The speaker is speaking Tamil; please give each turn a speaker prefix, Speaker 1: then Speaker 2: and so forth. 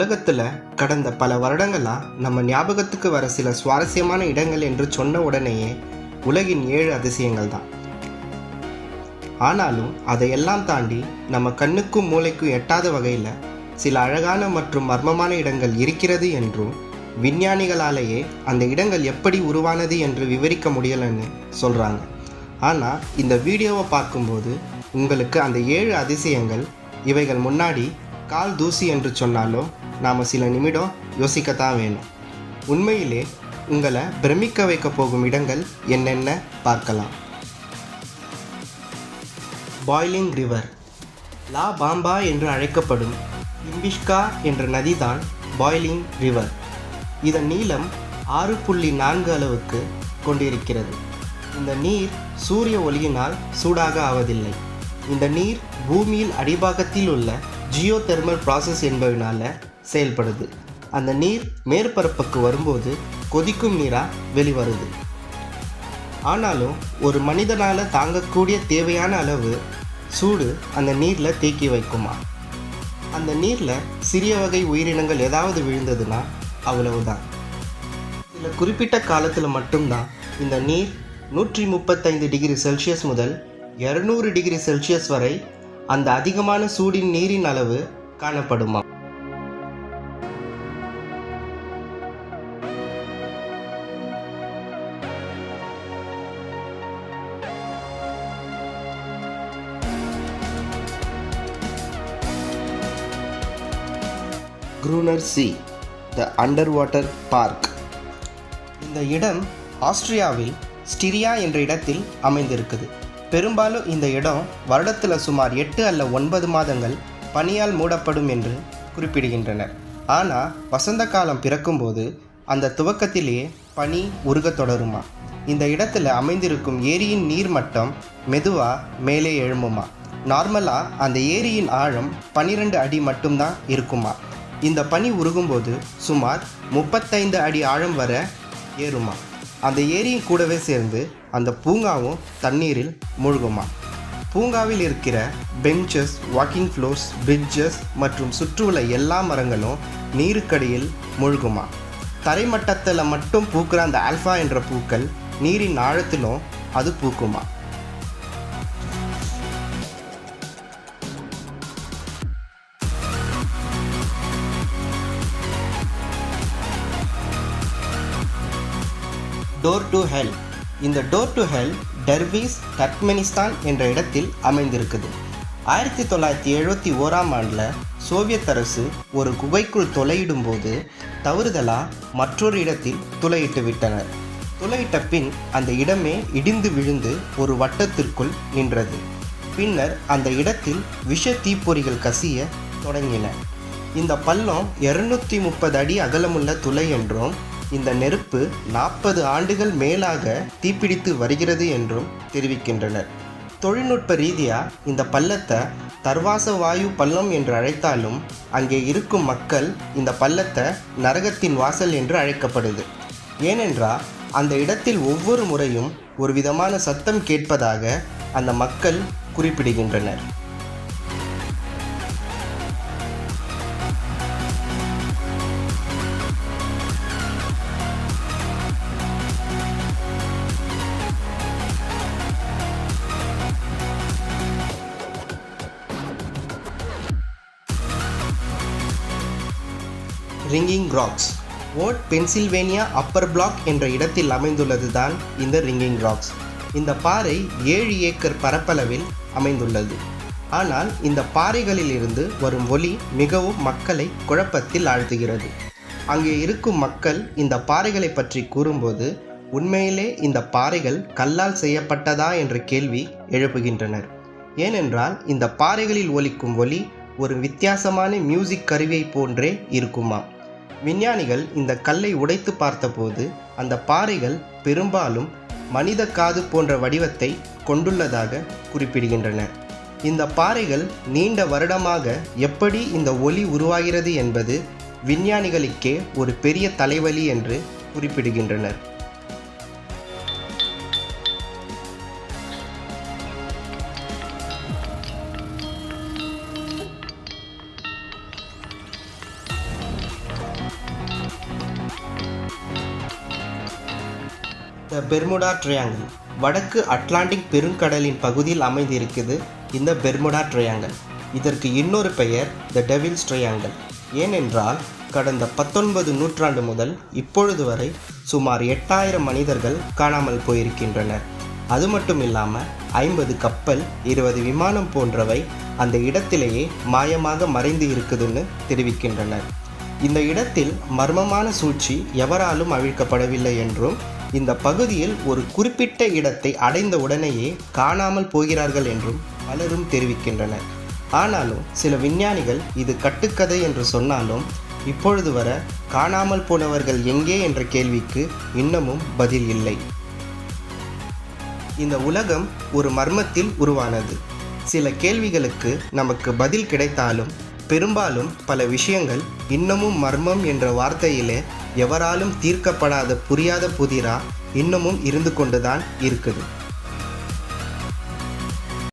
Speaker 1: உலகத்தில் கடந்த பல வருடங்களா நம்ம ஞாபகத்துக்கு வர சில சுவாரஸ்யமான இடங்கள் என்று சொன்ன உடனேயே உலகின் ஏழு அதிசயங்கள் தான் ஆனாலும் அதையெல்லாம் தாண்டி நம்ம கண்ணுக்கும் மூளைக்கும் எட்டாத வகையில் சில அழகான மற்றும் மர்மமான இடங்கள் இருக்கிறது என்றும் விஞ்ஞானிகளாலேயே அந்த இடங்கள் எப்படி உருவானது என்று விவரிக்க முடியலைன்னு சொல்கிறாங்க ஆனால் இந்த வீடியோவை பார்க்கும்போது உங்களுக்கு அந்த ஏழு அதிசயங்கள் இவைகள் முன்னாடி கால் தூசி என்று சொன்னாலும் நாம் சில நிமிடம் யோசிக்கத்தான் வேணும் உண்மையிலே உங்களை பிரமிக்க வைக்க போகும் இடங்கள் என்னென்ன பார்க்கலாம் பாய்லிங் ரிவர் லா பாம்பா என்று அழைக்கப்படும் இம்பிஷ்கா என்ற நதிதான் பாய்லிங் ரிவர் இதன் நீளம் ஆறு புள்ளி நான்கு அளவுக்கு கொண்டிருக்கிறது இந்த நீர் சூரிய ஒளியினால் சூடாக ஆவதில்லை இந்த நீர் பூமியில் அடிபாகத்தில் உள்ள ஜியோ தெர்மல் ப்ராசஸ் என்பதனால செயல்படுது அந்த நீர் மேற்பரப்புக்கு வரும்போது கொதிக்கும் நீராக வெளிவருது ஆனாலும் ஒரு மனிதனால் தாங்கக்கூடிய தேவையான அளவு சூடு அந்த நீரில் தேக்கி வைக்குமா அந்த நீரில் சிறிய வகை உயிரினங்கள் ஏதாவது விழுந்ததுன்னா அவ்வளவுதான் சில குறிப்பிட்ட காலத்தில் மட்டும்தான் இந்த நீர் நூற்றி முப்பத்தைந்து டிகிரி செல்சியஸ் முதல் இரநூறு டிகிரி செல்சியஸ் வரை அந்த அதிகமான சூடின் நீரின் அளவு காணப்படுமா Gruner See the under water park இந்த இடம் ஆஸ்திரியாவில் ஸ்டிரியா என்ற இடத்தில் அமைந்திருக்குது பெரும்பாலும் இந்த இடம் வருடத்தில் சுமார் எட்டு அல்ல ஒன்பது மாதங்கள் பனியால் மூடப்படும் என்று குறிப்பிடுகின்றனர் ஆனால் வசந்த காலம் பிறக்கும்போது அந்த துவக்கத்திலேயே பனி உருகத் தொடருமா இந்த இடத்துல அமைந்திருக்கும் ஏரியின் நீர் மட்டம் மெதுவாக மேலே எழும்புமா நார்மலாக அந்த ஏரியின் ஆழம் பன்னிரெண்டு அடி மட்டும்தான் இருக்குமா இந்த பனி உருகும்போது சுமார் முப்பத்தைந்து அடி ஆழம் வர ஏறுமா அந்த ஏரியின் கூடவே சேர்ந்து அந்த பூங்காவும் தண்ணீரில் மூழ்குமா பூங்காவில் இருக்கிற பெஞ்சஸ் வாக்கிங் ஃப்ளோர்ஸ் பிரிட்ஜஸ் மற்றும் சுற்றியுள்ள எல்லா மரங்களும் நீருக்கடியில் மூழ்குமா தரைமட்டத்தில் மட்டும் பூக்கிற அந்த ஆல்ஃபா என்ற பூக்கள் நீரின் ஆழத்திலும் அது பூக்குமா டோர் டு ஹெல் இந்த door to hell Derweze Turkmenistan என்ற இடத்தில் அமைந்திருக்குது ஆயிரத்தி தொள்ளாயிரத்தி எழுபத்தி ஓராம் ஆண்டில் சோவியத் அரசு ஒரு குகைக்குள் துளையிடும் போது தவறுதலாக மற்றொரு இடத்தில் துளையிட்டு விட்டனர் துளையிட்ட பின் அந்த இடமே இடிந்து விழுந்து ஒரு வட்டத்திற்குள் நின்றது பின்னர் அந்த இடத்தில் விஷ தீப்பொறிகள் கசிய தொடங்கின இந்த பள்ளம் இருநூத்தி முப்பது அடி அகலமுள்ள துளை என்றும் இந்த நெருப்பு நாற்பது ஆண்டுகள் மேலாக தீப்பிடித்து வருகிறது என்றும் தெரிவிக்கின்றனர் தொழில்நுட்ப ரீதியாக இந்த பள்ளத்தை தர்வாச வாயு பள்ளம் என்று அழைத்தாலும் அங்கே இருக்கும் மக்கள் இந்த பள்ளத்தை நரகத்தின் வாசல் என்று அழைக்கப்படுது ஏனென்றால் அந்த இடத்தில் ஒவ்வொரு முறையும் ஒரு விதமான சத்தம் கேட்பதாக அந்த மக்கள் குறிப்பிடுகின்றனர் ringing rocks of Pennsylvania upper black என்ற இடத்தில் அமைந்துள்ளது தான் இந்த ரிங்கிங் ராக்ஸ் இந்த பாறை ஏழு ஏக்கர் பரப்பளவில் அமைந்துள்ளது ஆனால் இந்த பாறைகளில் இருந்து வரும் ஒளி மிகவும் மக்களை குழப்பத்தில் ஆழ்த்துகிறது அங்கே இருக்கும் மக்கள் இந்த பாறைகளை பற்றி கூறும்போது உண்மையிலே இந்த பாறைகள் கல்லால் செய்யப்பட்டதா என்ற கேள்வி எழுப்புகின்றனர் ஏனென்றால் இந்த பாறைகளில் ஒலிக்கும் ஒலி ஒரு வித்தியாசமான மியூசிக் கருவியை போன்றே இருக்குமா விஞ்ஞானிகள் இந்த கல்லை உடைத்து பார்த்தபோது அந்த பாறைகள் பெரும்பாலும் மனித காது போன்ற வடிவத்தை கொண்டுள்ளதாக குறிப்பிடுகின்றனர் இந்த பாறைகள் நீண்ட வருடமாக எப்படி இந்த ஒலி உருவாகிறது என்பது விஞ்ஞானிகளுக்கே ஒரு பெரிய தலைவலி என்று குறிப்பிடுகின்றனர் த பெர்முடா ட்ரையாங்கிள் வடக்கு அட்லாண்டிக் பெருங்கடலின் பகுதியில் அமைந்திருக்குது இந்த பெர்முடா ட்ரையாங்கிள் இதற்கு இன்னொரு பெயர் த டெவில்ஸ் ட்ரையாங்கிள் ஏனென்றால் கடந்த பத்தொன்பது நூற்றாண்டு முதல் இப்பொழுது வரை சுமார் எட்டாயிரம் மனிதர்கள் காணாமல் போயிருக்கின்றனர் அது மட்டும் இல்லாமல் ஐம்பது கப்பல் இருபது விமானம் போன்றவை அந்த இடத்திலேயே மாயமாக மறைந்து இருக்குதுன்னு தெரிவிக்கின்றனர் இந்த இடத்தில் மர்மமான சூழ்ச்சி எவராலும் அவிழ்க்கப்படவில்லை என்றும் இந்த பகுதியில் ஒரு குறிப்பிட்ட இடத்தை அடைந்த உடனேயே காணாமல் போகிறார்கள் என்றும் பலரும் தெரிவிக்கின்றனர் ஆனாலும் சில விஞ்ஞானிகள் இது கட்டுக்கதை என்று சொன்னாலும் இப்பொழுது வர காணாமல் போனவர்கள் எங்கே என்ற கேள்விக்கு இன்னமும் பதில் இல்லை இந்த உலகம் ஒரு மர்மத்தில் உருவானது சில கேள்விகளுக்கு நமக்கு பதில் கிடைத்தாலும் பெரும்பாலும் பல விஷயங்கள் இன்னமும் மர்மம் என்ற வார்த்தையிலே எவராலும் தீர்க்கப்படாத புரியாத புதிரா இன்னமும் இருந்து கொண்டுதான் இருக்குது